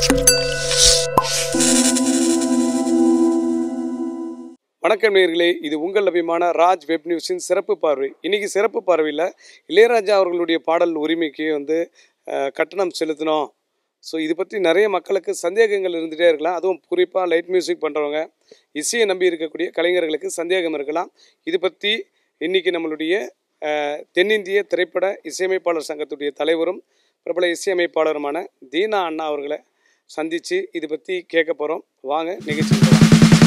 வணக்கம் நேயர்களே இது உங்கள் அபிமான ராஜ் வெப் நியூஸின் சிறப்பு பார்வை இன்னைக்கு சிறப்பு பார்வையில் இளையராஜா அவர்களுடைய பாடல் உரிமைக்கு வந்து அஹ், கட்டணம் செலுத்தணும் ஸோ இது பற்றி நிறைய மக்களுக்கு சந்தேகங்கள் இருந்துகிட்டே இருக்கலாம் அதுவும் குறிப்பாக லைட் மியூசிக் பண்ணுறவங்க இசையை நம்பி இருக்கக்கூடிய கலைஞர்களுக்கு சந்தேகம் இருக்கலாம் இது பற்றி இன்னைக்கு நம்மளுடைய அஹ், தென்னிந்திய திரைப்பட இசையமைப்பாளர் சங்கத்துடைய தலைவரும் பிரபல இசையமைப்பாளருமான தீனா அண்ணா அவர்களை சந்தித்து இது பற்றி கேட்க போகிறோம் வாங்க நிகழ்ச்சி போகலாம்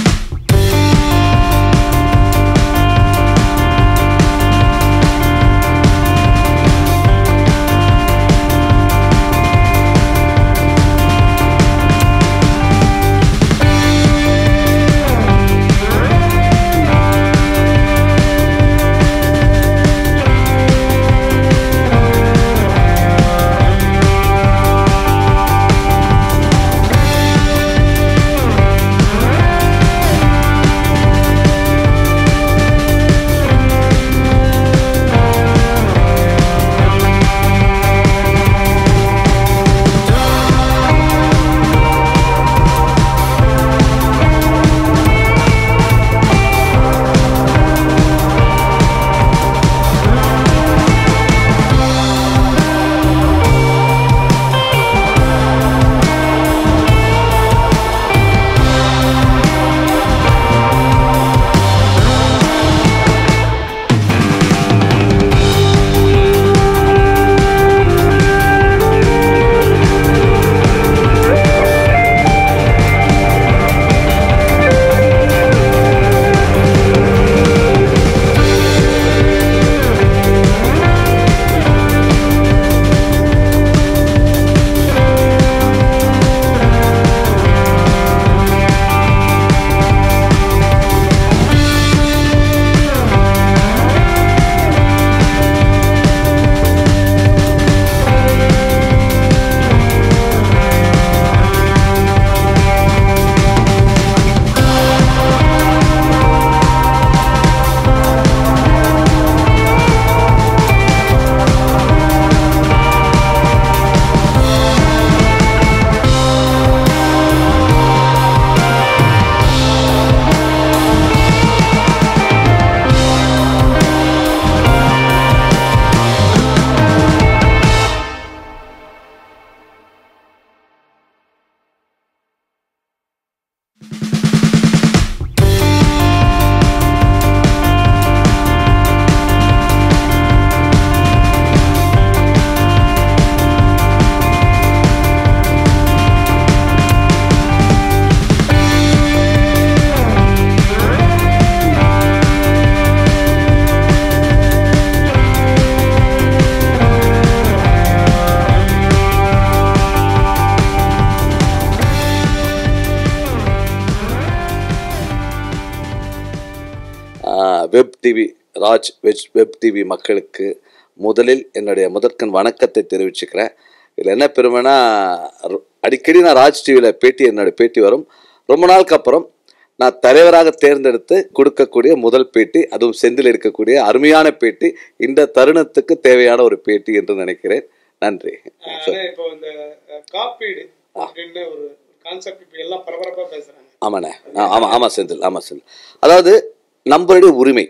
வெப் டிவி ராஜ் வெஜ் வெப் டிவி மக்களுக்கு முதலில் என்னுடைய முதற்கண் வணக்கத்தை தெரிவிச்சுக்கிறேன் இதில் என்ன பெருமைனா ர- அடிக்கடி நான் ராஜ் டிவியில் பேட்டி என்னோட பேட்டி வரும் ரொம்ப நாளுக்கு அப்புறம் நான் தலைவராக தேர்ந்தெடுத்து கொடுக்கக்கூடிய முதல் பேட்டி அதுவும் செந்தில் இருக்கக்கூடிய அருமையான பேட்டி இந்த தருணத்துக்கு தேவையான ஒரு பேட்டி என்று நினைக்கிறேன் நன்றி ஆனா இப்போ இந்த அஹ், காப்பீடு அப்படின்னு ஒரு கான்செப்ட் இப்போ எல்லாம் பரபரப்பா பேசுறாங்க ஆமாண்ணே ஆ- ஆமா ஆமா செந்தில் ஆமா செந்தில் அதாவது நம்மளுடைய உரிமை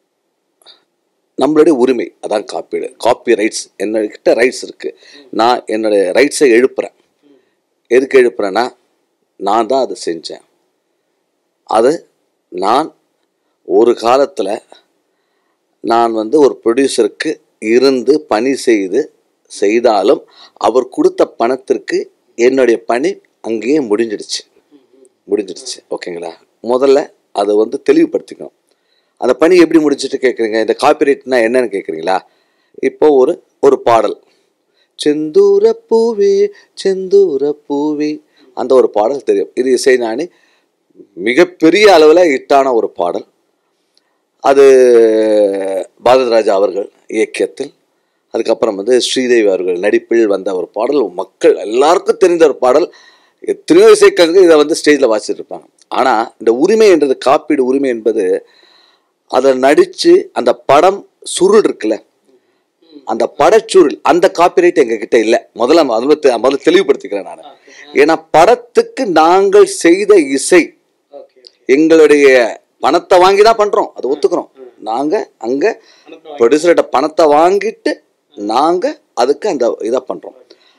நம்மளுடைய உரிமை அதான் காப்பீடு காப்பி ரைட்ஸ் என்னகிட்ட ரைட்ஸ் இருக்கு நான் என்னுடைய ரைட்ஸை எழுப்புறேன் எதுக்கு எழுப்புறேன்னா நான் தான் அதை செஞ்சேன் அது நான் ஒரு காலத்தில் நான் வந்து ஒரு ப்ரொடியூசருக்கு இருந்து பணி செய்து செய்தாலும் அவர் கொடுத்த பணத்திற்கு என்னுடைய பணி அங்கேயே முடிஞ்சிடுச்சு முடிஞ்சிடுச்சு ஓகேங்களா முதல்ல அதை வந்து தெளிவுபடுத்திக்கணும் அந்த பணி எப்படி முடிஞ்சிட்டு கேட்குறீங்க இந்த காப்பிரைட்னா என்னன்னு கேட்குறீங்களா இப்போ ஒரு ஒரு பாடல் செந்தூர பூவே செந்தூர பூவே அந்த ஒரு பாடல் தெரியும் இது இசைஞானி மிகப்பெரிய அளவில் ஹிட்டான ஒரு பாடல் அது பாரதிராஜா அவர்கள் இயக்கியத்தில் அதுக்கப்புறம் வந்து ஸ்ரீதேவி அவர்கள் நடிப்பில் வந்த ஒரு பாடல் மக்கள் எல்லாருக்கும் தெரிந்த ஒரு பாடல் எத்தனையோ இசைக்கலைஞர்கள் இதை வந்து ஸ்டேஜில் வாசிச்சுட்டு இருப்பாங்க ஆனால் இந்த உரிமை என்றது காப்பீடு உரிமை என்பது அதை நடித்து அந்த படம் சுருள் இருக்குல்ல அந்த படச்சுருள் அந்த காப்பிரைட் எங்க கிட்ட இல்லை முதல்ல முதல்ல தெ- முதல்ல தெளிவுபடுத்திக்கிறேன் நான் ஏன்னா படத்துக்கு நாங்கள் செய்த இசை ஓகே எங்களுடைய பணத்தை வாங்கி தான் பண்றோம் அதை ஒத்துக்கிறோம் நாங்க அங்க ப்ரொடியூசர்கிட்ட பணத்தை வாங்கிட்டு நாங்க அதுக்கு அந்த இதை பண்றோம்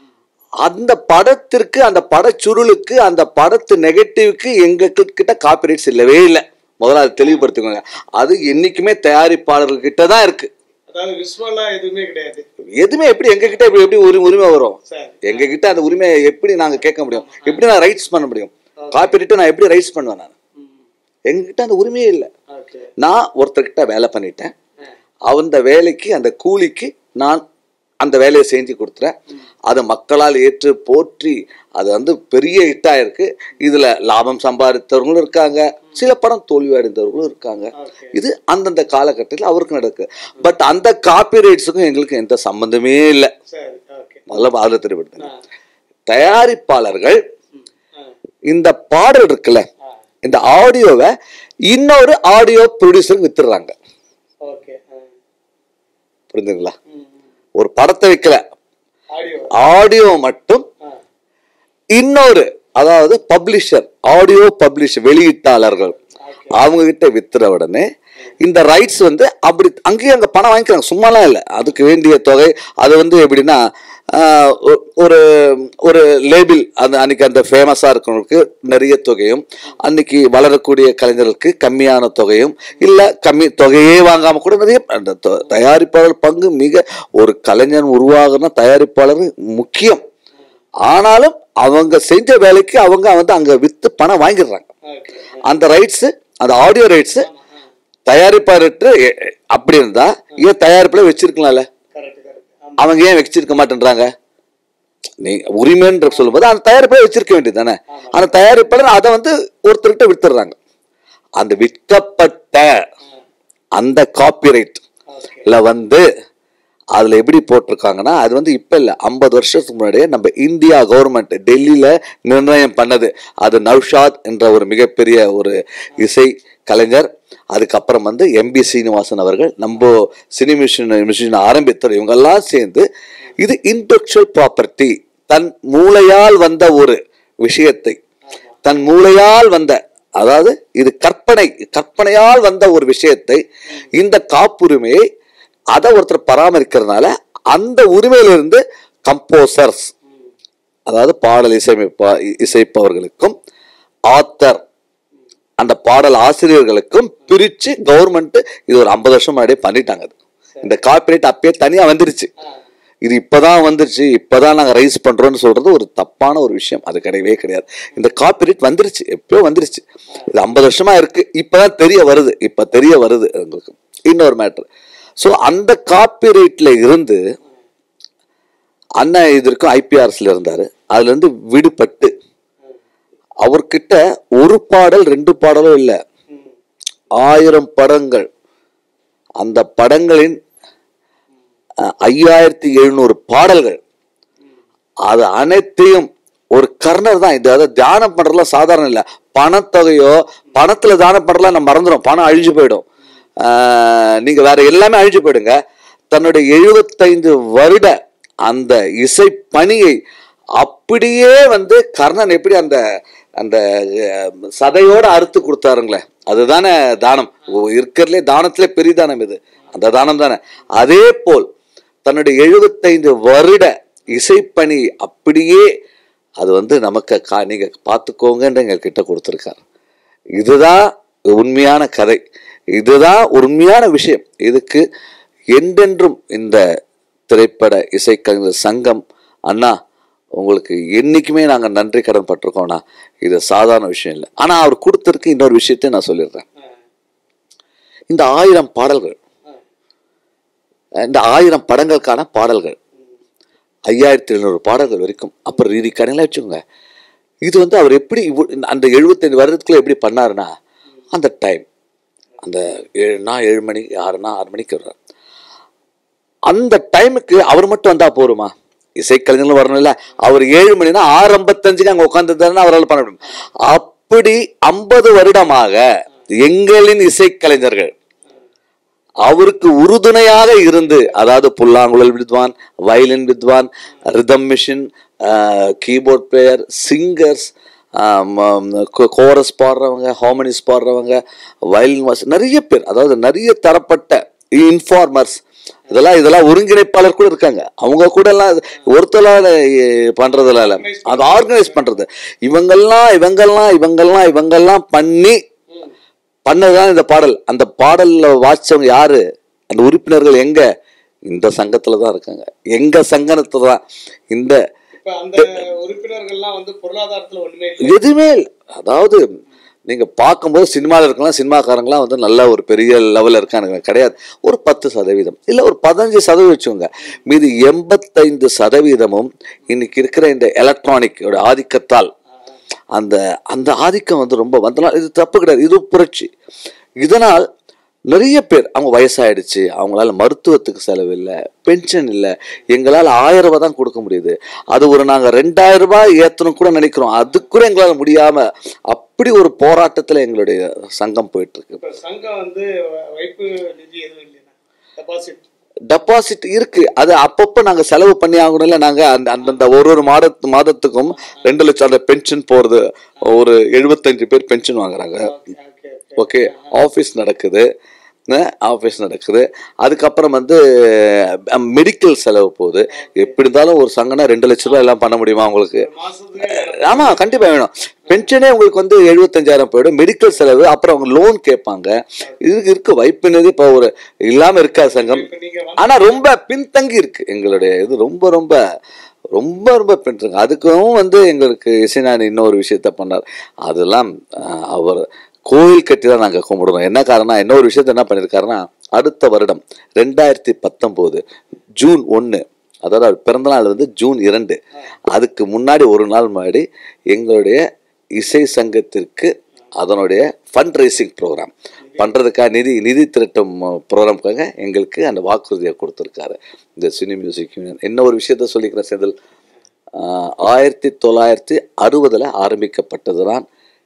அந்த படத்திற்கு அந்த படச்சுருளுக்கு அந்த படத்து நெகட்டிவ்க்கு எங்க கிட்ட காப்பிரைட்ஸ் இல்லவே இல்லை முதல்ல அதை தெளிவுபடுத்திக்கோங்க அது என்னைக்குமே தயாரிப்பாளர்கிட்ட தான் இருக்கு அதாவது விஸ்வலா எதுவுமே கிடையாது எதுவுமே எப்படி எங்க கிட்ட எப்படி எப்படி உரி- உரிமை வரும் சரி எங்க கிட்ட அந்த உரிமையை எப்படி நாங்க கேட்க முடியும் எப்படி நான் ரைட்ஸ் பண்ண முடியும் காப்பிரைட்டு நான் எப்படி ரைட்ஸ் பண்ணுவேன் நான் எங்ககிட்ட அந்த உரிமையே இல்லை ஓகே நான் ஒருத்தர்கிட்ட வேலை பண்ணிட்டேன் அந்த வேலைக்கு அந்த கூலிக்கு நான் அந்த வேலையை செஞ்சு கொடுத்துறேன் அதை மக்களால் ஏற்று போற்றி அது வந்து பெரிய ஹிட்டாக இருக்கு இதுல லாபம் சம்பாதித்தவர்களும் இருக்காங்க சில படம் தோல்வி அடைந்தவர்களும் இருக்காங்க ஓகே இது அந்தந்த காலகட்டத்தில் அவருக்கு நடக்கு பட் அந்த காப்பிரைட்ஸுக்கும் எங்களுக்கு எந்த சம்பந்தமே இல்லை சரி ஓகே முதல்ல அதில் தெரிவிடுங்க தயாரிப்பாளர்கள் ஆ இந்த பாடல் இருக்குல்ல இந்த ஆடியோவை இன்னொரு ஆடியோ ப்ரொடியூசருக்கு வித்துடுறாங்க ஓகே புரிஞ்சுங்களா ஒரு படத்தை வைக்கல ஆடியோ ஆடியோ மட்டும் ஆ இன்னொரு அதாவது பப்ளிஷர் ஆடியோ பப்ளிஷர் வெளியீட்டாளர்கள் அவங்க கிட்ட வித்துற உடனே இந்த ரைட்ஸ் வந்து அப்படி அங்கேயும் அங்கே பணம் வாங்கிக்கிறாங்க சும்மாலாம் இல்லை அதுக்கு வேண்டிய தொகை அது வந்து எப்படின்னா ஆஹ், ஒ- ஒரு ஒரு லேபிள் அந்த அன்னைக்கு அந்த ஃபேமஸாக இருக்கிறவங்களுக்கு நிறைய தொகையும் அன்னைக்கு வளரக்கூடிய கலைஞர்களுக்கு கம்மியான தொகையும் இல்லை கம்மி தொகையே வாங்காமல் கூட நிறைய அந்த தொ- தயாரிப்பாளர் பங்கு மிக ஒரு கலைஞன் உருவாகுனா தயாரிப்பாளர் முக்கியம் ஆனாலும் அவங்க செஞ்ச வேலைக்கு அவங்க வந்து அங்க வித்து பணம் வாங்கிடுறாங்க ஓகே அந்த ரைட்ஸ் அந்த ஆடியோ ரைட்ஸ் தயாரிப்பாளர்கிட்ட எ- எ- அப்படி இருந்தா ஏன் தயாரிப்புல வச்சிருக்கலாம்ல கரெக்ட் கரெக்ட் ஆமா அவங்க ஏன் வச்சிருக்க மாட்டேன்றாங்க நீங்க உரிமைன்ற சொல்லும்போது அந்த தயாரிப்பை வச்சிருக்க வேண்டியது தானே அந்த தயாரிப்பாளர் அதை வந்து ஒருத்தர்கிட்ட வித்துடுறாங்க அந்த விற்கப்பட்ட அந்த காப்பிரைட் ஓகே வந்து அதுல எப்படி போட்டிருக்காங்கன்னா அது வந்து இப்ப இல்ல ஐம்பது வருஷத்துக்கு முன்னாடியே நம்ம இந்தியா கவர்மெண்ட் டெல்லியில நிர்ணயம் பண்ணது அது நௌஷாத் என்ற ஒரு மிகப்பெரிய ஒரு இசை கலைஞர் அதுக்கப்புறம் வந்து எம்பி சீனிவாசன் அவர்கள் நம்ம சினி மிஷின் மிஷின் ஆரம்பித்தோம் இவங்கெல்லாம் சேர்ந்து இது இன்டெக்சுவல் ப்ராப்பர்ட்டி தன் மூளையால் வந்த ஒரு விஷயத்தை தன் மூளையால் வந்த அதாவது இது கற்பனை கற்பனையால் வந்த ஒரு விஷயத்தை இந்த காப்புரிமையை அதை ஒருத்தர் பராமரிக்கிறதுனால அந்த உரிமையிலிருந்து கம்போசர்ஸ் அதாவது பாடல் இசையமைப்பா இசைப்பவர்களுக்கும் ஆத்தர் அந்த பாடல் ஆசிரியர்களுக்கும் பிரிச்சு கவர்மெண்ட் இது ஒரு ஐம்பது வருஷம் முன்னாடியே பண்ணிட்டாங்க அது. இந்த காப்பிரைட் அப்பயே தனியா வந்துருச்சு இது இப்பதான் வந்துருச்சு இப்பதான் நாங்க ரைஸ் பண்றோம்னு சொல்றது ஒரு தப்பான ஒரு விஷயம் அது கிடையவே கிடையாது இந்த காப்பிரைட் வந்துருச்சு எப்பயோ வந்துருச்சு இது ஐம்பது வருஷமா இருக்கு இப்பதான் தெரிய வருது இப்ப தெரிய வருது உங்களுக்கு இன்னொரு மேட்டர் ஸோ அந்த காப்பிரைட்ல இருந்து அண்ணன் இதற்கும் ஐபிஆர்ஸ்ல இருந்தாரு அதுல இருந்து விடுபட்டு அவர்கிட்ட ஒரு பாடல் ரெண்டு பாடலும் இல்லை ஆயிரம் படங்கள் அந்த படங்களின் அஹ், ஐயாயிரத்தி எழுநூறு பாடல்கள் அது அனைத்தையும் ஒரு கர்ணர் தான் இது அதாவது தியானம் பண்றதுலாம் சாதாரணம் இல்லை பணத்தொகையோ பணத்துல தானம் பண்றதுலாம் நம்ம மறந்துடும் பணம் அழிஞ்சு போயிடும் ஆஹ், நீங்க வேற எல்லாமே அழிஞ்சு போயிடுங்க தன்னுடைய எழுபத்தைந்து வருட அந்த இசை பணியை அப்படியே வந்து கர்ணன் எப்படி அந்த அந்த அஹ், சதையோட அறுத்து கொடுத்தாருங்களே அதுதானே தானம் இருக்கிறதுலே தானத்திலே பெரிய தானம் இது அந்த தானம் தானே அதே போல் தன்னுடைய எழுபத்தைந்து வருட இசைப்பணி அப்படியே அது வந்து நமக்கு கா நீங்க பார்த்துக்கோங்கன்னு எங்க கிட்ட கொடுத்துருக்காரு இதுதான் உண்மையான கதை இதுதான் உண்மையான விஷயம் இதுக்கு என்றென்றும் இந்த திரைப்பட இசைக்கலைஞர் சங்கம் அண்ணா உங்களுக்கு என்னைக்குமே நாங்கள் நன்றி கடன் பட்டிருக்கோம்னா இது சாதாரண விஷயம் இல்லை ஆனால் அவர் கொடுத்துருக்கு இன்னொரு விஷயத்தையும் நான் சொல்லிடுறேன் இந்த ஆயிரம் பாடல்கள் இந்த ஆயிரம் படங்களுக்கான பாடல்கள் ஐயாயிரத்தி எழுநூறு பாடல்கள் வரைக்கும் அப்புறம் ரீதி கடையில் வச்சுக்கோங்க இது வந்து அவர் எப்படி இவ்வ- அந்த எழுபத்தைந்து வருடத்துக்குள்ள எப்படி பண்ணாருன்னா அந்த டைம் அந்த ஏழுனா ஏழு மணி ஆறுனா ஆறு மணிக்கு வர்றார் அந்த டைமுக்கு அவர் மட்டும் வந்தா போருமா இசைக்கலைஞர்களும் வரணும்ல அவர் ஏழு மணினா ஆறு ஐம்பத்தஞ்சுக்கு அங்க உட்காந்துருந்தாருன்னா அவரால் பண்ண முடியும் அப்படி ஐம்பது வருடமாக எங்களின் இசைக்கலைஞர்கள் அவருக்கு உறுதுணையாக இருந்து அதாவது புல்லாங்குழல் வித்வான் வயலின் வித்வான் rhythm machine keyboard player singers chorus பாடுறவங்க ஹார்மோனிஸ் பாடுறவங்க வயலின் வாசி நிறைய பேர் அதாவது நிறைய தரப்பட்ட இன்ஃபார்மர்ஸ் இதெல்லாம் இதெல்லாம் ஒருங்கிணைப்பாளர் கூட இருக்காங்க அவங்க கூட எல்லாம் ஒருத்தலால பண்றதுல இல்ல அது ஆர்கனைஸ் பண்றது இவங்கெல்லாம் இவங்கெல்லாம் இவங்கெல்லாம் இவங்கெல்லாம் பண்ணி பண்ணதுதான் இந்த பாடல் அந்த பாடல்ல வாசிச்சவங்க யாரு அந்த உறுப்பினர்கள் எங்க இந்த சங்கத்துல தான் இருக்காங்க எங்க சங்கத்துல தான் இந்த இப்ப அந்த உறுப்பினர்கள்லாம் வந்து பொருளாதாரத்துல ஒண்ணுமே இல்லை எதுவுமே இல்ல. அதாவது நீங்க பார்க்கும்போது சினிமாவில் இருக்கலாம் சினிமாக்காரங்களாம் வந்து நல்ல ஒரு பெரிய லெவலில் இருக்கானுங்க கிடையாது ஒரு பத்து சதவீதம் இல்லை ஒரு பதினஞ்சு சதவீதம் வச்சுக்கோங்க மீது எண்பத்தைந்து சதவீதமும் இன்னைக்கு இருக்கிற இந்த எலக்ட்ரானிக் ஆதிக்கத்தால் அந்த அந்த ஆதிக்கம் வந்து ரொம்ப வந்தனால் இது தப்பு கிடையாது இது புரட்சி இதனால் நிறைய பேர் அவங்க வயசாயிடுச்சு அவங்களால மருத்துவத்துக்கு செலவு இல்லை பென்ஷன் இல்லை எங்களால் ஆயிரம் ரூபாய் தான் கொடுக்க முடியுது அது ஒரு நாங்கள் ரெண்டாயிரம் ரூபாய் ஏற்றணும் கூட நினைக்கிறோம் அது கூட எங்களால் முடியாமல் அப்படி ஒரு போராட்டத்தில் எங்களுடைய சங்கம் போயிட்டு இருக்கு இப்ப சங்கம் வந்து வ- வைப்பு நிதி எதுவும் இல்லைன்னா டெபாசிட் டெபாசிட் இருக்கு அது அப்பப்போ நாங்க செலவு பண்ணி ஆகணும்ல நாங்க அந்த அந்தந்த ஒரு ஒரு மாத மாதத்துக்கும் ரெண்டு லட்சம் அந்த பென்ஷன் போறது ஒரு எழுபத்தஞ்சு பேர் பென்ஷன் வாங்குறாங்க ஓகே ஓகே ஓகே ஆஃபீஸ் நடக்குது ஆஃபீஸ் நடக்குது அதுக்கப்புறம் வந்து மெடிக்கல் செலவு போகுது எப்படி இருந்தாலும் ஒரு சங்கனா ரெண்டு லட்ச ரூபாய் எல்லாம் பண்ண முடியுமா உங்களுக்கு மாசத்துக்கு ஆமா கண்டிப்பா வேணும் பென்ஷனே உங்களுக்கு வந்து எழுபத்தஞ்சாயிரம் போயிடும் மெடிக்கல் செலவு அப்புறம் அவங்க லோன் கேட்பாங்க இதுக்கு இருக்கு வைப்பு நிதி இப்போ ஒரு இல்லாம இருக்காது சங்கம் இப்ப நீங்க வந்து ஆனா ரொம்ப பின்தங்கி இருக்கு எங்களுடைய இது ரொம்ப ரொம்ப ரொம்ப ரொம்ப பின்தங்க அதுக்கும் வந்து எங்களுக்கு இசைஞானி இன்னொரு விஷயத்த பண்ணார் அதெல்லாம் ஆஹ், அவர் கோயில் கட்டி தான் நாங்கள் கும்பிடுறோம் என்ன காரணம் இன்னொரு விஷயத்த என்ன பண்ணியிருக்காருன்னா அடுத்த வருடம் ரெண்டாயிரத்தி பத்தொம்போது ஜூன் ஒன்று அதாவது அவர் பிறந்தநாள் வந்து ஜூன் இரண்டு அதுக்கு முன்னாடி ஒரு நாள் முன்னாடி எங்களுடைய இசை சங்கத்திற்கு அதனுடைய ஃபண்ட் ரைசிங் ப்ரோக்ராம் பண்ணுறதுக்காக நிதி நிதி திரட்டும் ப்ரோக்ராம்க்காக எங்களுக்கு அந்த வாக்குறுதியை கொடுத்துருக்காரு இந்த சினி மியூசிக் யூனியன் என்ன ஒரு விஷயத்த சொல்லிக்கிறேன் செந்தில் ஆஹ், ஆயிரத்தி தொள்ளாயிரத்தி அறுபதில் ஆரம்பிக்கப்பட்டது தான்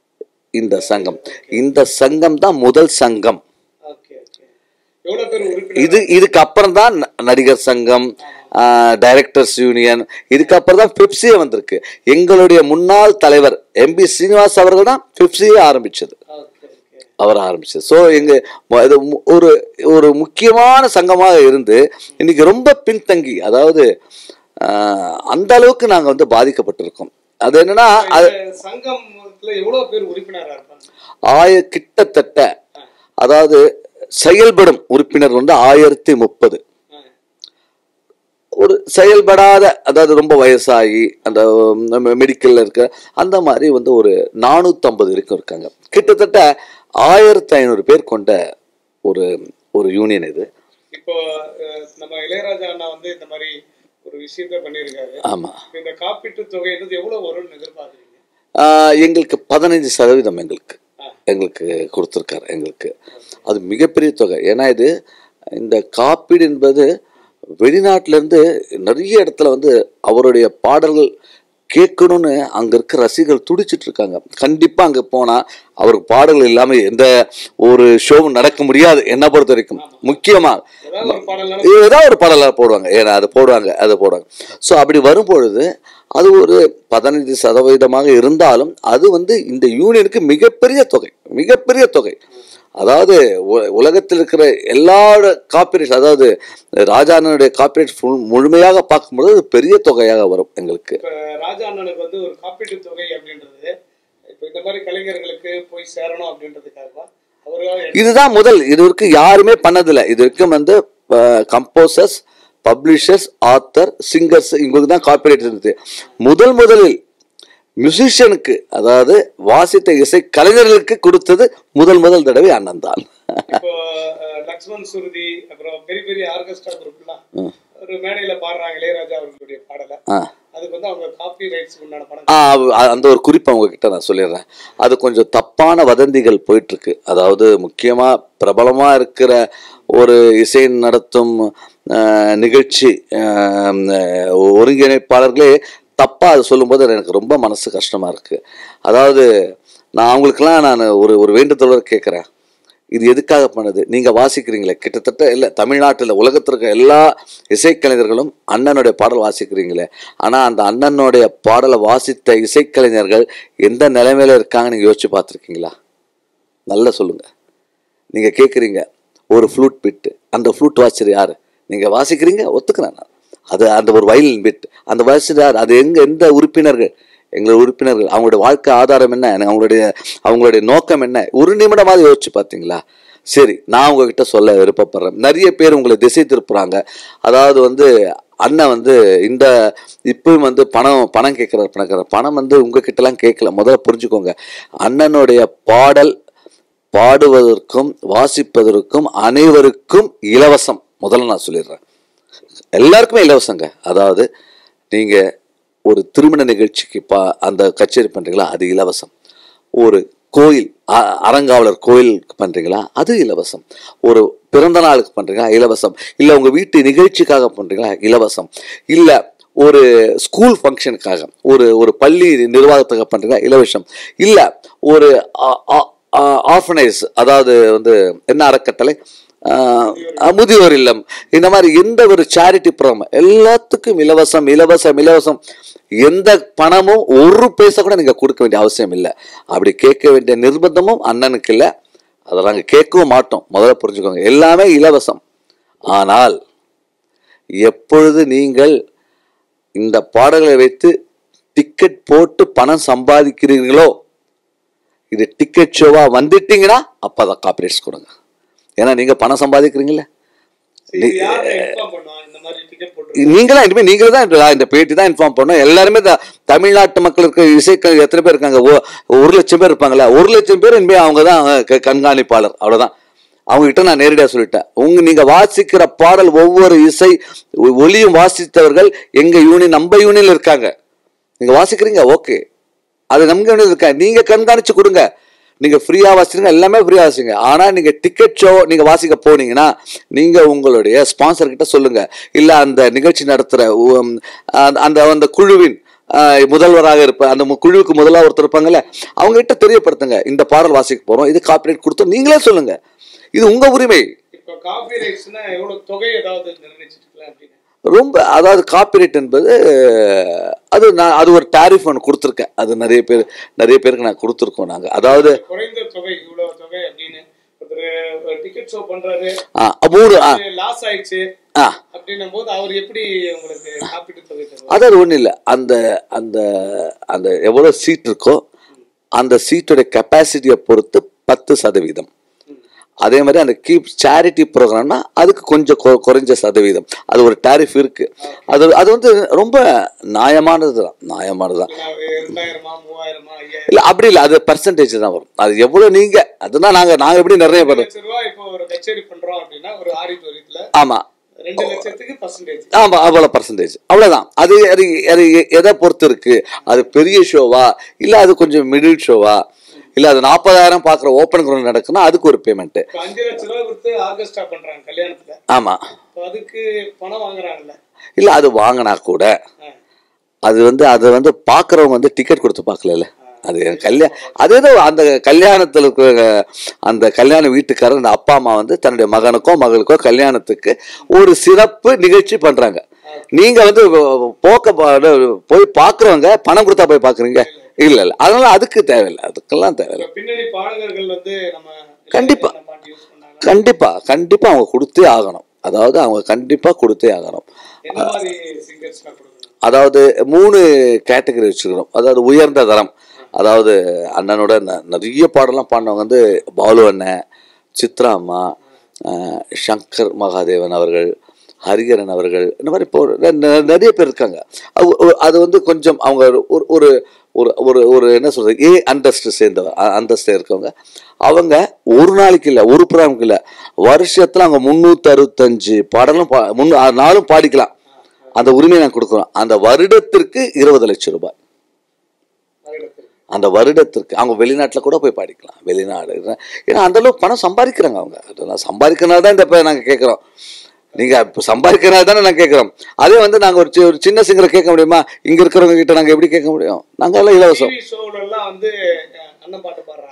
இந்த சங்கம் இந்த சங்கம் தான் முதல் சங்கம் ஓகே ஓகே எவ்வளவு பேர் உறுப்பினர் இது இதுக்கு அப்புறம் தான் ந- நடிகர் சங்கம் டைரக்டர்ஸ் யூனியன் இதுக்கப்புறம் தான் பெப்சியே வந்திருக்கு எங்களுடைய முன்னாள் தலைவர் எம்பி சீனிவாஸ் அவர்கள் தான் பெப்சியே ஆரம்பிச்சது ஓகே ஓகே அவர் ஆரம்பிச்சது ஸோ எங்க ம- இது மு- ஒரு ஒரு முக்கியமான சங்கமாக இருந்து இன்னைக்கு ரொம்ப பின்தங்கி அதாவது ஆஹ், அந்த அளவுக்கு நாங்க வந்து பாதிக்கப்பட்டிருக்கோம் அது என்னன்னா அது இந்த சங்கம்ல எவ்வளவு பேர் உறுப்பினரா இருப்பாங்க ஆய கிட்டத்தட்ட அதாவது செயல்படும் உறுப்பினர் வந்து ஆயிரத்தி முப்பது ஆ. ஒரு செயல்படாத அதாவது ரொம்ப வயசாகி அந்த மெடிக்கல்ல இருக்க அந்த மாதிரி வந்து ஒரு நானூற்றம்பது வரைக்கும் இருக்காங்க கிட்டத்தட்ட ஆயிரத்தி ஐநூறு பேர் கொண்ட ஒரு ஒரு யூனியன் இது இப்போ அஹ், நம்ம இளையராஜா அண்ணா வந்து இந்த மாதிரி ஒரு விஷயத்த பண்ணியிருக்காரு ஆமாம் இப்ப இந்த காப்பீட்டு தொகைன்றது எவ்வளவு வரும்னு எதிர்பார்க்குறீங்க எங்களுக்கு பதினைஞ்சு சதவீதம் எங்களுக்கு எங்களுக்கு கொடுத்துருக்காரு எங்களுக்கு அது மிகப்பெரிய தொகை ஏன்னா இது இந்த காப்பீடு என்பது வெளிநாட்டிலேருந்து நிறைய இடத்துல வந்து அவருடைய பாடல்கள் கேட்கணும்னு அங்கே இருக்க ரசிகர்கள் துடிச்சிட்டு இருக்காங்க கண்டிப்பாக அங்கே போனால் அவருக்கு பாடல்கள் இல்லாமல் எந்த ஒரு ஷோவும் நடக்க முடியாது என்னை பொறுத்த வரைக்கும் முக்கியமாக ஏதாவது ஒரு பாடல்னால ஏதாவது ஒரு பாடலாக போடுவாங்க ஏன்னா அது போடுவாங்க அதை போடுவாங்க ஸோ அப்படி வரும்பொழுது அது ஒரு பதினைந்து சதவீதமாக இருந்தாலும் அது வந்து இந்த யூனியனுக்கு மிகப்பெரிய தொகை மிகப்பெரிய தொகை அதாவது உ- உலகத்தில் இருக்கிற எல்லாரோட காப்பிரைட்ஸ் அதாவது ராஜானுடைய காப்பிரைட்ஸ் முழுமையாக பார்க்கும்பொழுது அது பெரிய தொகையாக வரும் எங்களுக்கு இப்ப ராஜா அண்ணனுக்கு வந்து ஒரு காப்பீட்டு தொகை அப்படின்றது இப்ப இந்த மாதிரி கலைஞர்களுக்கு போய் சேரணும் அப்படின்றதுக்காகவா அவர்களால் இதுதான் முதல் இது வரைக்கும் யாருமே பண்ணதில்லை இது வரைக்கும் வந்து கம்போசர்ஸ் பப்ளிஷர்ஸ் ஆத்தர் சிங்கர்ஸ் இவங்களுக்கு தான் காப்பிரைட் இருந்தது முதல் முதலில் மியூசிஷியனுக்கு அதாவது வாசித்த இசை கலைஞர்களுக்கு கொடுத்தது முதல் முதல் தடவை அண்ணன் தான் இப்போ அஹ், லக்ஷ்மண் சுருதி அப்புறம் பெரிய பெரிய ஆர்கெஸ்ட்ரா குரூப்லாம் ஒரு மேடையில பாடுறாங்க இளையராஜா அவர்களுடைய பாடலை ஆ. அதுக்கு வந்து அவங்க காப்பி ரைட்ஸ் உண்டான பணம் ஆ, அவ- அந்த ஒரு குறிப்பை உங்ககிட்ட நான் சொல்லிடுறேன் அது கொஞ்சம் தப்பான வதந்திகள் போயிட்டு இருக்கு அதாவது முக்கியமா பிரபலமா இருக்கிற ஒரு இசை நடத்தும் அஹ், நிகழ்ச்சி அஹ், அஹ், ஒருங்கிணைப்பாளர்களே தப்பா அது சொல்லும்போது அது எனக்கு ரொம்ப மனசு கஷ்டமா இருக்கு அதாவது நான் அவங்களுக்கெல்லாம் நான் ஒரு ஒரு வேண்டுதலோட கேட்குறேன் இது எதுக்காக பண்ணுது நீங்கள் வாசிக்கிறீங்களே கிட்டத்தட்ட இல்லை தமிழ்நாட்டில் உலகத்திற்கு எல்லா இசைக்கலைஞர்களும் அண்ணனுடைய பாடல் வாசிக்கிறீங்களே ஆனால் அந்த அண்ணனுடைய பாடலை வாசித்த இசைக்கலைஞர்கள் எந்த நிலைமையில இருக்காங்கன்னு நீங்கள் யோசிச்சு பார்த்துருக்கீங்களா நல்லா சொல்லுங்க நீங்கள் கேட்குறீங்க ஒரு ஃப்ளூட் பிட்டு அந்த ஃப்ளூட் வாட்சர் யார் நீங்கள் வாசிக்கிறீங்க ஒத்துக்கிறேன் நான் அது அந்த ஒரு வயலின் பிட் அந்த வாட்சர் யார் அது எங்க எந்த உறுப்பினர்கள் எங்களோட உறுப்பினர்கள் அவங்களுடைய வாழ்க்கை ஆதாரம் என்ன எனக்கு அவங்களுடைய அவங்களுடைய நோக்கம் என்ன ஒரு நிமிடமாவது யோசிச்சு பார்த்தீங்களா சரி நான் உங்ககிட்ட சொல்ல விருப்பப்படுறேன் நிறைய பேர் உங்களை திசை திருப்புறாங்க அதாவது வந்து அண்ணன் வந்து இந்த இப்பவும் வந்து பணம் பணம் கேட்குறாரு பணக்கார பணம் வந்து உங்ககிட்டலாம் கேட்கல முதல்ல புரிஞ்சுக்கோங்க அண்ணனுடைய பாடல் பாடுவதற்கும் வாசிப்பதற்கும் அனைவருக்கும் இலவசம் முதல்ல நான் சொல்லிடுறேன் எல்லாருக்குமே இலவசங்க அதாவது நீங்கள் ஒரு திருமண நிகழ்ச்சிக்கு பா அந்த கச்சேரி பண்ணுறீங்களா அது இலவசம் ஒரு கோயில் அ- அறங்காவலர் கோயிலுக்கு பண்ணுறீங்களா அது இலவசம் ஒரு பிறந்த நாளுக்கு பண்ணுறீங்களா இலவசம் இல்லை உங்கள் வீட்டு நிகழ்ச்சிக்காக பண்ணுறீங்களா இலவசம் இல்லை ஒரு ஸ்கூல் ஃபங்க்ஷனுக்காக ஒரு ஒரு பள்ளி நிர்வாகத்துக்காக பண்ணுறீங்களா இலவசம் இல்லை ஒரு ஆர்ஃபனைஸ் அதாவது வந்து என்ன அறக்கட்டளை ஆஹ், முதியோர் இல்லம் இந்த மாதிரி எந்த ஒரு சேரிட்டி ப்ரோக்ராம் எல்லாத்துக்கும் இலவசம் இலவசம் இலவசம் எந்த பணமும் ஒரு பைசா கூட நீங்கள் கொடுக்க வேண்டிய அவசியம் இல்லை அப்படி கேட்க வேண்டிய நிர்பந்தமும் அண்ணனுக்கு இல்லை அதை நாங்கள் கேட்கவும் மாட்டோம் முதல்ல புரிஞ்சுக்கோங்க எல்லாமே இலவசம் ஆனால் எப்பொழுது நீங்கள் இந்த பாடல்களை வைத்து டிக்கெட் போட்டு பணம் சம்பாதிக்கிறீர்களோ இது டிக்கெட் ஷோவா வந்துட்டீங்கன்னா அப்பதான் காப்பரேட்ஸ் கொடுங்க ஏன்னா நீங்க பணம் சம்பாதிக்கிறீங்களே இது யாரை இன்ஃபார்ம் பண்ணுவோம் இந்த மாதிரி டிக்கெட் போட்டு நீங்களா இனிமே நீங்களே தான் இந்த- இந்த பேட்டி தான் இன்ஃபார்ம் பண்ணணும் எல்லாருமே த- தமிழ்நாட்டு மக்களுக்கு இசைக்க எத்தனை பேர் இருக்காங்க ஒ- ஒரு லட்சம் பேர் இருப்பாங்களா ஒரு லட்சம் பேர் இனிமே அவங்க தான் க- கண்காணிப்பாளர் அவ்வளவுதான் அவங்க கிட்ட நான் நேரடியாக சொல்லிட்டேன் உங்க நீங்க வாசிக்கிற பாடல் ஒவ்வொரு இசை ஒ- ஒலியும் வாசித்தவர்கள் எங்க யூனியன் நம்ம யூனியன்ல இருக்காங்க நீங்க வாசிக்கிறீங்க ஓகே அது நம்ம யூனியன் இருக்கா நீங்க கண்காணிச்சு கொடுங்க நீங்க ஃப்ரீயா வாசிக்கிறீங்க எல்லாமே ஃப்ரீயா வாசிங்க ஆனா நீங்க டிக்கெட் ஷோ நீங்க வாசிக்க போனீங்கன்னா நீங்க உங்களுடைய ஸ்பான்சர் கிட்ட சொல்லுங்க இல்ல அந்த நிகழ்ச்சி நடத்துற உம், அந்த- அந்த அந்த குழுவின் ஆஹ், முதல்வராக இருப்ப அந்த மு- குழுவுக்கு முதல்வராக ஒருத்தர் இருப்பாங்கல்ல அவங்க கிட்ட தெரியப்படுத்துங்க இந்த பாடல் வாசிக்க போறோம் இது காப்பிரைட் கொடுத்தோம் நீங்களே சொல்லுங்க இது உங்க உரிமை இப்போ காபி ரைட்ஸ்னா எவ்வளவு தொகை ஏதாவது நிர்ணயிச்சிருக்கலாம் அப்படின்னு ரொம்ப அதாவது காப்பிரைட் என்பது அது நான் அது ஒரு டாரிஃப் ஒன்று கொடுத்துருக்கேன் அது நிறைய பேர் நிறைய பேருக்கு நான் கொடுத்துருக்கோம் நாங்கள் அதாவது குறைந்த தொகை இவ்வளவு தொகை அப்படின்னு ஒருத்தர் டிக்கெட் ஷோ பண்றாரு ஆ, மூணு ஆ லாஸ் ஆயிடுச்சு ஆ அப்படின்னும் போது அவர் எப்படி உங்களுக்கு காப்பீட்டு தொகை தருவார் அதாவது ஒன்றும் இல்லை அந்த அந்த அந்த எவ்வளோ சீட் இருக்கோ அந்த சீட்டோட கெப்பாசிட்டியை பொறுத்து பத்து சதவீதம் அதே மாதிரி அந்த கீப் சேரிட்டி ப்ரோக்ராம்னா அதுக்கு கொஞ்சம் கொ- குறைஞ்ச சதவீதம் அது ஒரு டாரிஃப் இருக்கு அது அது வந்து ரொம்ப நியாயமானது தான் நியாயமானது தான் இரண்டாயிரமா மூவாயிரமா ஐயாயிரம் இல்லை அப்படி இல்லை அது பர்சன்டேஜ் தான் வரும் அது எவ்வளோ நீங்கள் அதுதான் நாங்கள் நாங்கள் எப்படி நிறைய பண்ணுறோம் லட்ச ரூபாய் இப்போ ஒரு கச்சேரி பண்றோம் அப்படின்னா ஒரு ஆடிட்டோரியத்துல ஆமாம் ரெண்டு லட்சத்துக்கு பர்சன்டேஜ் ஆமா அவ்வளோ பர்சன்டேஜ் அவ்வளோதான் அது அது அது எதை பொறுத்து இருக்கு அது பெரிய ஷோவா இல்லை அது கொஞ்சம் மிடில் ஷோவா இல்லை அது நாற்பதாயிரம் பார்க்குற ஓப்பன் கிரவுண்ட் நடக்குன்னா அதுக்கு ஒரு பேமெண்ட்டு இப்போ அஞ்சு லட்ச ரூபாய் கொடுத்து ஆர்கெஸ்ட்ரா பண்றாங்க கல்யாணத்துல ஆமாம் இப்போ அதுக்கு பணம் வாங்குறாங்கல்ல இல்லை அது வாங்கினா கூட ஆ. அது வந்து அதை வந்து பார்க்குறவங்க வந்து டிக்கெட் கொடுத்து பார்க்கல அது கல்யாணம் அது ஏதோ அந்த கல்யாணத்தில் இருக்கிற அந்த கல்யாண வீட்டுக்காரர் அந்த அப்பா அம்மா வந்து தன்னுடைய மகனுக்கோ மகளுக்கோ கல்யாணத்துக்கு ஒரு சிறப்பு நிகழ்ச்சி பண்றாங்க நீங்க வந்து போக்க பா- போய் பார்க்குறவங்க பணம் கொடுத்தா போய் பார்க்குறீங்க இல்ல இல்ல அதனால அதுக்கு தேவையில்லை அதுக்கெல்லாம் தேவையில்லை இப்ப பின்னணி பாடகர்கள் வந்து நம்ம கண்டிப்பா. என்ன பாட்டு யூஸ் பண்ணாங்க கண்டிப்பா கண்டிப்பா அவங்க கொடுத்தே ஆகணும் அதாவது அவங்க கண்டிப்பா கொடுத்தே ஆகணும் என்ன மாதிரி சிங்கர்ஸ்லாம் கொடுக்கணும் அதாவது மூணு கேட்டகரி வச்சுக்கிறோம் அதாவது உயர்ந்த தரம் அதாவது அண்ணனோட ந- நிறைய பாடலாம் பாடினவங்க வந்து பாலு அண்ணன் சித்ரா அம்மா அஹ், சங்கர் மகாதேவன் அவர்கள் ஹரிகரன் அவர்கள் இந்த மாதிரி இப்போ நெ- நெ- நிறைய பேர் இருக்காங்க அது- ஒரு- அது வந்து கொஞ்சம் அவங்க ஒரு ஒரு ஒரு ஒரு ஒரு என்ன சொல்றது ஏ அந்தஸ்து சேர்ந்தவங்க அ- அந்தஸ்து இருக்கவங்க அவங்க ஒரு நாளைக்கு இல்லை ஒரு ப்ரோக்ராமுக்கு இல்லை வருஷத்தில் அவங்க முந்நூற்றி அறுபத்தஞ்சு பாடலும் பா முன்னூ நாளும் பாடிக்கலாம் அந்த உரிமையை நான் கொடுக்குறோம் அந்த வருடத்திற்கு இருபது லட்சம் ரூபாய் வருடத்துக்கு அந்த வருடத்திற்கு அவங்க வெளிநாட்டில் கூட போய் பாடிக்கலாம் வெளிநாடு ஏன்னா அந்த அளவுக்கு பணம் சம்பாதிக்கிறாங்க அவங்க அதெல்லாம் சம்பாதிக்கிறனால தான் இந்த இப்போ நாங்கள் கேட்குறோம் நீங்கள் இப்போ சம்பாதிக்கிறனால தானே நாங்கள் கேட்குறோம் அதே வந்து நாங்கள் ஒரு சி- ஒரு சின்ன சிங்கரை கேட்க முடியுமா இங்கே இருக்கிறவங்க கிட்ட நாங்கள் எப்படி கேட்க முடியும் நாங்கள் எல்லாம் இலவசம் டிவி ஷோல எல்லாம் வந்து அஹ், அண்ணன் பாட்டு பாடுறாங்க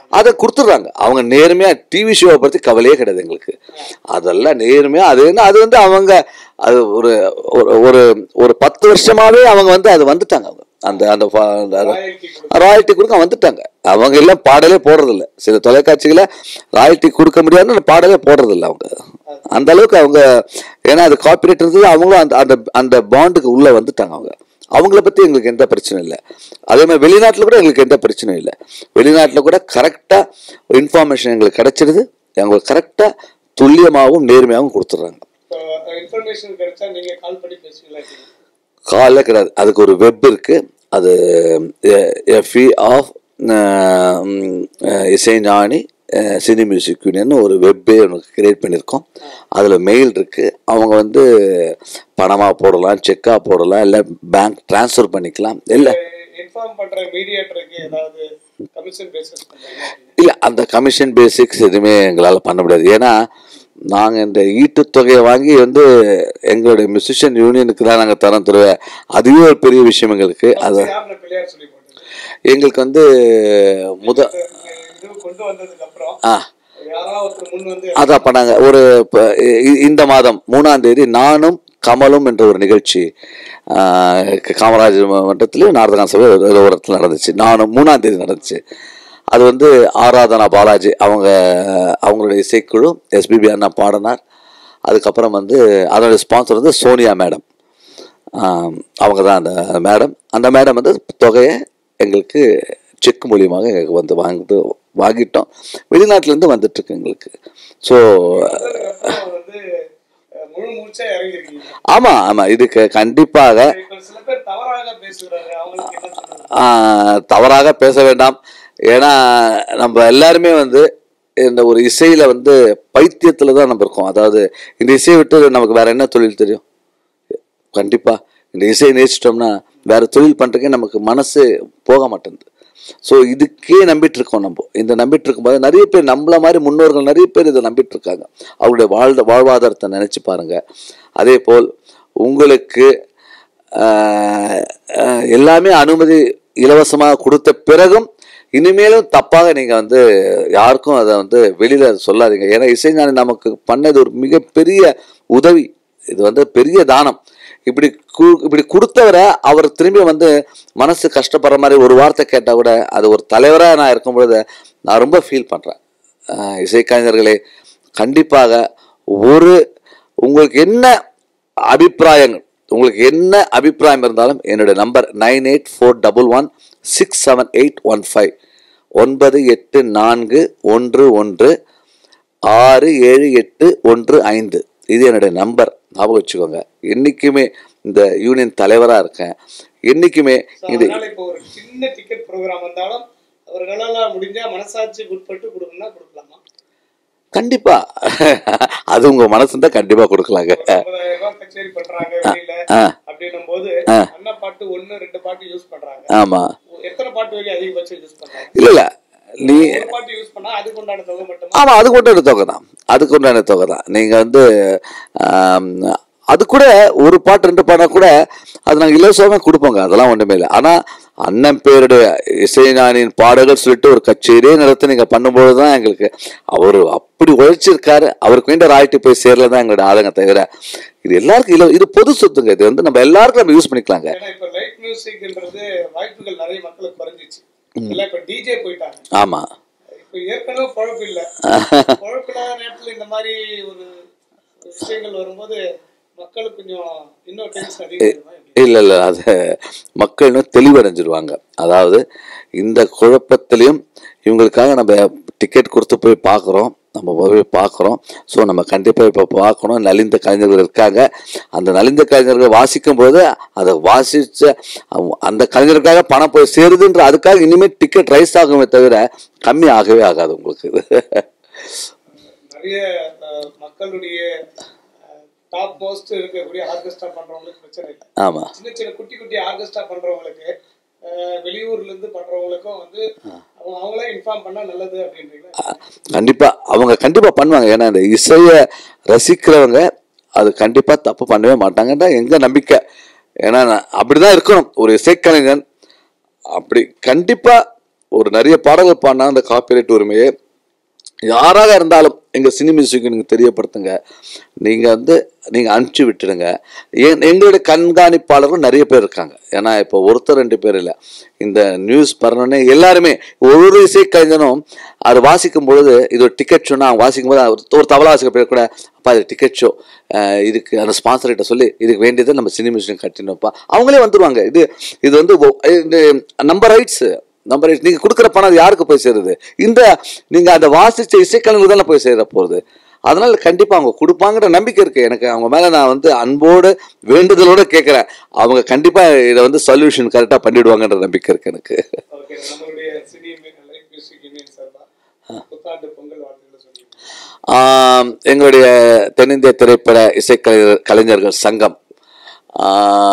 அதை கொடுத்துட்றாங்க அவங்க நேர்மையாக டிவி ஷோவை பற்றி கவலையே கிடையாது எங்களுக்கு அதெல்லாம் நேர்மையாக அது என்ன அது வந்து அவங்க அது ஒரு ஒரு- ஒரு ஒரு பத்து வருஷமாவே அவங்க வந்து அது வந்துட்டாங்க அவங்க அந்த அந்த ஃபா- அந்த ராயல்டி கொடுக்க ராயல்ட்டி கொடுக்க வந்துட்டாங்க அவங்க எல்லாம் பாடலே போடுறதில்ல சில தொலைக்காட்சிகளை ராயல்ட்டி கொடுக்க முடியாதுன்னு பாடலே போடுறதில்ல அவங்க அந்த அளவுக்கு அவங்க ஏன்னா அது காப்பிரைட் இருந்தது அவங்களும் அந்த அந்த அந்த பாண்டுக்கு உள்ள வந்துட்டாங்க அவங்க அவங்கள பற்றி எங்களுக்கு எந்த பிரச்சனையும் இல்லை அதே மாதிரி வெளிநாட்டில் கூட எங்களுக்கு எந்த பிரச்சனையும் இல்லை வெளிநாட்டில் கூட கரெக்டாக இன்ஃபார்மேஷன் எங்களுக்கு கிடைச்சிடுது எங்களுக்கு கரெக்டாக துல்லியமாகவும் நேர்மையாகவும் கொடுத்துட்றாங்க இப்போ இன்ஃபர்மேஷன் கிடைச்சா நீங்க கால் பண்ணி பேசுவீங்களா காலைல கிடையாது அதுக்கு ஒரு வெப் இருக்கு அது எஃப்இ ஆஃப் இசைஞானி சினி மியூசிக் யூனியன் ஒரு வெப்பே உனக்கு கிரியேட் பண்ணியிருக்கோம் அதில் மெயில் இருக்கு அவங்க வந்து பணமாக போடலாம் செக்காக போடலாம் இல்லை பேங்க் ட்ரான்ஸ்ஃபர் பண்ணிக்கலாம் இல்லை இன்ஃபார்ம் பண்ற மீடியேட்டருக்கு ஏதாவது கமிஷன் பேசிஸ் பண்றீங்களா இல்லை அந்த கமிஷன் பேசிக்ஸ் எதுவுமே எங்களால் பண்ண முடியாது ஏன்னா நாங்கள் இந்த ஈட்டுத் தொகையை வாங்கி வந்து எங்களுடைய மியூசிஷியன் யூனியனுக்கு தான் நாங்கள் தரம் தருவேன் அதுவே ஒரு பெரிய விஷயம் எங்களுக்கு அது யாருன்னு பிள்ளையார் சொல்லி போட்டு எங்களுக்கு வந்து முத இது கொண்டு வந்ததுக்கு அப்புறம் ஆ யாராவது ஒருத்தர் முன் வந்து அதான் பண்ணாங்க ஒரு இப்ப இ- இந்த மாதம் மூணாம் தேதி நானும் கமலும் என்ற ஒரு நிகழ்ச்சி ஆ, காமராஜர் மன்றத்திலையும் நாரதகான் சபை ஒரு ஒரு இடத்துல நடந்துச்சு நானும் மூணாம் தேதி நடந்துச்சு அது வந்து ஆராதனா பாலாஜி அவங்க அவங்களுடைய இசைக்குழு எஸ்பிபி அண்ணா பாடினார் அதுக்கப்புறம் வந்து அதோட ஸ்பான்சர் வந்து சோனியா மேடம் ஆம், அவங்க தான் அந்த மேடம் அந்த மேடம் வந்து தொகையை எங்களுக்கு செக் மூலியமாக எங்களுக்கு வந்து வாங்கிட்டு வாங்கிட்டோம் வெளிநாட்டிலேருந்து வந்துட்டுருக்கு எங்களுக்கு ஸோ அப்புறம் வந்து அஹ், முழு மூச்சா இறங்கிருக்கீங்க ஆமாம் ஆமாம் இதுக்கு கண்டிப்பாக இப்ப சில பேர் தவறாக பேசுகிறாரு அவங்களுக்கு என்ன சொல்றது ஆஹ், தவறாக பேச வேண்டாம் ஏன்னா நம்ம எல்லாருமே வந்து இந்த ஒரு இசையில வந்து பைத்தியத்துல தான் நம்ம இருக்கோம் அதாவது இந்த இசையை விட்டு நமக்கு வேற என்ன தொழில் தெரியும் கண்டிப்பா இந்த இசையை நேசிட்டோம்னா வேற தொழில் பண்றதுக்கே நமக்கு மனசு போக மாட்டேங்குது ஸோ இதுக்கே நம்பிட்டு இருக்கோம் நம்ம இந்த நம்பிட்டு இருக்கும்போது நிறைய பேர் நம்மள மாதிரி முன்னோர்கள் நிறைய பேர் இதை நம்பிட்டு இருக்காங்க அவருடைய வாழ்ந்த வாழ்வாதாரத்தை நினைச்சு பாருங்க அதே போல் உங்களுக்கு ஆஹ், ஆஹ், எல்லாமே அனுமதி இலவசமாக கொடுத்த பிறகும் இனிமேலும் தப்பாக நீங்க வந்து யாருக்கும் அதை வந்து வெளியில சொல்லாதீங்க ஏன்னா இசைஞானி நமக்கு பண்ணது ஒரு மிகப்பெரிய உதவி இது வந்து பெரிய தானம் இப்படி கு- இப்படி கொடுத்தவரை அவர் திரும்பி வந்து மனசு கஷ்டப்படுற மாதிரி ஒரு வார்த்தை கேட்டால் கூட அது ஒரு தலைவராக நான் இருக்கும் பொழுது நான் ரொம்ப ஃபீல் பண்ணுறேன் இசைக்கலைஞர்களே கண்டிப்பாக ஒரு உங்களுக்கு என்ன அபிப்பிராயங்கள் உங்களுக்கு என்ன அபிப்பிராயம் இருந்தாலும் என்னுடைய number nine eight four double one six seven eight one five ஒன்பது எட்டு நான்கு ஒன்று ஒன்று ஆறு ஏழு எட்டு ஒன்று ஐந்து இது என்னுடைய நம்பர் ஞாபகம் வச்சுக்கோங்க என்றைக்குமே இந்த யூனியன் தலைவராக இருக்கேன் என்றைக்குமே So, இது அதனால இப்போ ஒரு சின்ன டிக்கெட் ப்ரோக்ராம் வந்தாலும் அவர்களால முடிஞ்சா மனசாட்சிக்கு உட்பட்டு கொடுக்கணும்னா கொடுக்கலாமா கண்டிப்பா அது உங்க மனசு தான் கண்டிப்பா கொடுக்கலாங்க ஒரு ஐம்பதாயிரம் ரூபாய் கச்சேரி பண்றாங்க வெளியில ஆ. அப்படின்னும் போது அண்ணா பாட்டு ஒண்ணு ரெண்டு பாட்டு யூஸ் பண்றாங்க ஆமா எத்தனை பாட்டு வெளியே அதிகபட்சம் யூஸ் பண்றாங்க இல்ல இல்ல நீ ஒரு பாட்டு யூஸ் பண்ணா அதுக்கு உண்டான தொகை மட்டுமா ஆமா அதுக்கு உண்டான தொகை தான் அதுக்கு உண்டான தொகை தான் நீங்க வந்து ஆம், அது கூட ஒரு பாட்டு ரெண்டு பாட்டா கூட அது நாங்கள் இலவசமாக கொடுப்போங்க அதெல்லாம் ஒன்றுமே இல்லை ஆனால் அண்ணன் பேருடைய இசைஞானியின் பாடல்கள் சொல்லிட்டு ஒரு கச்சேரியே நடத்தி நீங்கள் பண்ணும்போது தான் எங்களுக்கு அவர் அப்படி உழைச்சிருக்காரு அவருக்கு வேண்டிய ராய்ட்டு போய் சேரல தான் எங்களோட ஆளுங்க தவிர இது எல்லாருக்கும் இல்லை இது பொது சொத்துங்க இது வந்து நம்ம எல்லாருக்கும் நம்ம யூஸ் பண்ணிக்கலாங்க ஏன்னா இப்ப லைட் மியூசிக்ன்றது வாய்ப்புகள் நிறைய மக்களுக்கு குறைஞ்சிச்சு எல்லாம் இப்ப டிஜே போயிட்டாங்க ஆமாம் இப்ப ஏற்கனவே பொழப்பு இல்ல பொழப்பு இல்லாத நேரத்துல இந்த மாதிரி ஒரு விஷயங்கள் வரும்போது மக்களுக்கு கொஞ்சம் இன்னும் டென்ஷன் அதிகமா இல்லை இல்லை அது மக்கள் இன்னும் தெளிவடைஞ்சிருவாங்க அதாவது இந்த குழப்பத்திலையும் இவங்களுக்காக நம்ம டிக்கெட் கொடுத்து போய் பார்க்குறோம் நம்ம போய் பார்க்குறோம் ஸோ நம்ம கண்டிப்பாக இப்போ பார்க்கணும் நலிந்த கலைஞர்கள் இருக்காங்க அந்த நலிந்த கலைஞர்கள் வாசிக்கும் போது அதை வாசிச்ச அவங்க- அந்த கலைஞருக்காக பணம் போய் சேருதுன்ற அதுக்காக இனிமேல் டிக்கெட் ரைஸ் ஆகுமே தவிர கம்மி ஆகவே ஆகாது உங்களுக்கு நிறைய அஹ், மக்களுடைய டாப் மோஸ்ட் இருக்கக்கூடிய ஆர்கெஸ்ட்ரா பண்றவங்களுக்கு பிரச்சனை இல்லை ஆமாம் சின்ன சின்ன குட்டி குட்டி ஆர்கெஸ்ட்ரா பண்றவங்களுக்கு அஹ், வெளியூர்ல இருந்து பண்றவங்களுக்கும் வந்து அவங்க அவங்களே இன்ஃபார்ம் பண்ணா நல்லது அப்படின்றீங்களா கண்டிப்பா அவங்க கண்டிப்பா பண்ணுவாங்க ஏன்னா இந்த இசையை ரசிக்கிறவங்க அது கண்டிப்பா தப்பு பண்ணவே மாட்டாங்கன்ற எங்க நம்பிக்கை ஏன்னா நான் அப்படிதான் இருக்கணும் ஒரு இசைக்கலைஞன் அப்படி கண்டிப்பா ஒரு நிறைய பாடல்கள் பாடினா அந்த காப்பிரைட் உரிமையை யாராக இருந்தாலும் எங்கள் சினி மியூசிக் நீங்கள் தெரியப்படுத்துங்க நீங்கள் வந்து நீங்கள் அனுப்பிச்சி விட்டுடுங்க என் எங்களுடைய கண்காணிப்பாளர்கள் நிறைய பேர் இருக்காங்க ஏன்னா இப்போ ஒருத்தர் ரெண்டு பேர் இல்லை இந்த நியூஸ் பரணுன்னே எல்லாருமே ஒரு இசைக்கலைஞனும் அது வாசிக்கும் பொழுது இது ஒரு டிக்கெட் ஷோனா அவங்க வாசிக்கும் போது ஒரு- ஒரு தவளா வாசிக்க பேர் கூட அப்பா இது டிக்கெட் ஷோ இதுக்கு அந்த ஸ்பான்சர்கிட்ட சொல்லி இதுக்கு வேண்டியதை நம்ம சினி மியூசியம் கட்டினோம்ப்பா அவங்களே வந்துருவாங்க இது இது வந்து ஒ- இது நம்ம ரைட்ஸு நம்ம ரைட்ஸ் நீங்கள் கொடுக்குற பணம் அது யாருக்கு போய் சேருது இந்த நீங்கள் அதை வாசித்த இசைக்கலைஞர்கள் தானே போய் சேர போகிறது அதனால் கண்டிப்பாக அவங்க கொடுப்பாங்கிற நம்பிக்கை இருக்குது எனக்கு அவங்க மேலே நான் வந்து அன்போடு வேண்டுதலோடு கேட்குறேன் அவங்க கண்டிப்பாக இதை வந்து சொல்யூஷன் கரெக்டாக பண்ணிடுவாங்கன்ற நம்பிக்கை இருக்குது எனக்கு ஓகே நம்மளுடைய சினி லைஃப் மியூசிக் யூனியன் சார்பா புத்தாண்டு பொங்கல் வாழ்த்துக்களை சொல்லியிருக்கேன் ஆம், எங்களுடைய தென்னிந்திய திரைப்பட இசைக்கலைஞர் கலைஞர்கள் சங்கம் ஆ,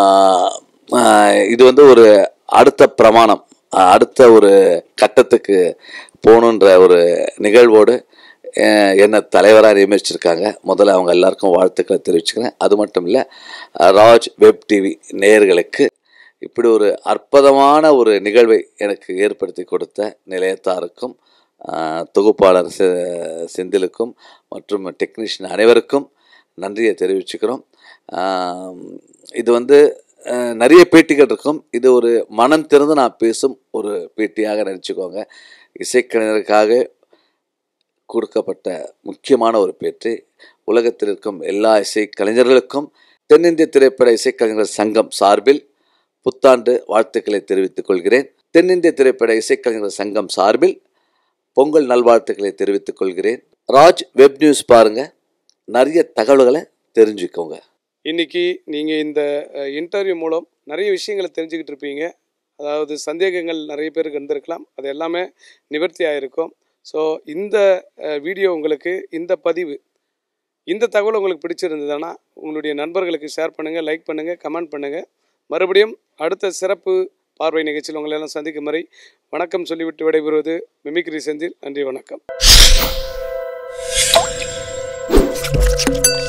ஆ, இது வந்து ஒரு அடுத்த பிரமாணம் ஆ, அடுத்த ஒரு கட்டத்துக்கு போகணுன்ற ஒரு நிகழ்வோடு அஹ், என்னை தலைவராக நியமிச்சிருக்காங்க முதல்ல அவங்க எல்லாருக்கும் வாழ்த்துக்களை தெரிவிச்சுக்கிறேன் அது மட்டும் இல்லை ராஜ் வெப் டிவி நேயர்களுக்கு இப்படி ஒரு அற்புதமான ஒரு நிகழ்வை எனக்கு ஏற்படுத்தி கொடுத்த நிலையத்தாருக்கும் ஆஹ், தொகுப்பாளர் செ- செந்திலுக்கும் மற்றும் டெக்னீஷியன் அனைவருக்கும் நன்றியை தெரிவிச்சுக்கிறோம் ஆம், இது வந்து அஹ், நிறைய பேட்டிகள் இருக்கும் இது ஒரு மனம் திறந்து நான் பேசும் ஒரு பேட்டியாக நினச்சிக்கோங்க இசைக்கலைஞருக்காக கொடுக்கப்பட்ட முக்கியமான ஒரு பேட்டி உலகத்தில் இருக்கும் எல்லா இசை கலைஞர்களுக்கும் தென்னிந்திய திரைப்பட இசைக்கலைஞர்கள் சங்கம் சார்பில் புத்தாண்டு வாழ்த்துக்களை தெரிவித்துக் கொள்கிறேன் தென்னிந்திய திரைப்பட இசைக்கலைஞர்கள் சங்கம் சார்பில் பொங்கல் நல்வாழ்த்துக்களை தெரிவித்துக் கொள்கிறேன் ராஜ் வெப் நியூஸ் பாருங்க நிறைய தகவல்களை தெரிஞ்சுக்கோங்க இன்னைக்கு நீங்கள் இந்த இன்டர்வியூ மூலம் நிறைய விஷயங்களை தெரிஞ்சுக்கிட்டு இருப்பீங்க அதாவது சந்தேகங்கள் நிறைய பேருக்கு இருந்திருக்கலாம் அது எல்லாமே நிவர்த்தி ஆகிருக்கும் ஸோ இந்த அஹ், வீடியோ உங்களுக்கு இந்த பதிவு இந்த தகவல் உங்களுக்கு பிடிச்சிருந்ததுன்னா உங்களுடைய நண்பர்களுக்கு ஷேர் பண்ணுங்கள் லைக் பண்ணுங்கள் கமெண்ட் பண்ணுங்கள் மறுபடியும் அடுத்த சிறப்பு பார்வை நிகழ்ச்சியில் உங்களை எல்லாம் சந்திக்கும் வரை வணக்கம் சொல்லிவிட்டு விடைபெறுவது மிமிக்ரி செந்தில் நன்றி வணக்கம்